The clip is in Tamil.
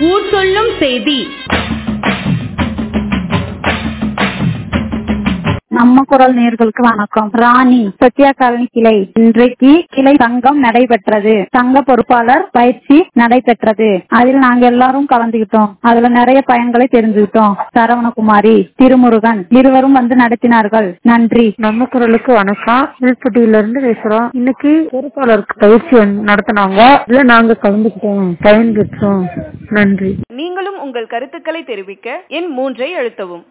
ஊர் சொல்லும் செய்தி நம்ம குரல் நேர்களுக்கு வணக்கம் ராணி சத்யா காலனி கிளை இன்றைக்கு கிளை சங்கம் நடைபெற்றது சங்க பொறுப்பாளர் பயிற்சி நடைபெற்றது அதில் நாங்க எல்லாரும் கலந்துகிட்டோம் அதுல நிறைய பயன்களை தெரிஞ்சுக்கிட்டோம் சரவணகுமாரி திருமுருகன் இருவரும் வந்து நடத்தினார்கள் நன்றி நம்ம குரலுக்கு வணக்கம் விழுப்புட்டியில இருந்து பேசுறோம் இன்னைக்கு பொறுப்பாளருக்கு பயிற்சி வந்து நடத்தினாங்க இதுல நாங்க கலந்துக்கிட்டோம் பயன் பெற்றோம் நன்றி நீங்களும் உங்கள் கருத்துக்களை தெரிவிக்க எண் மூன்றை அழுத்தவும்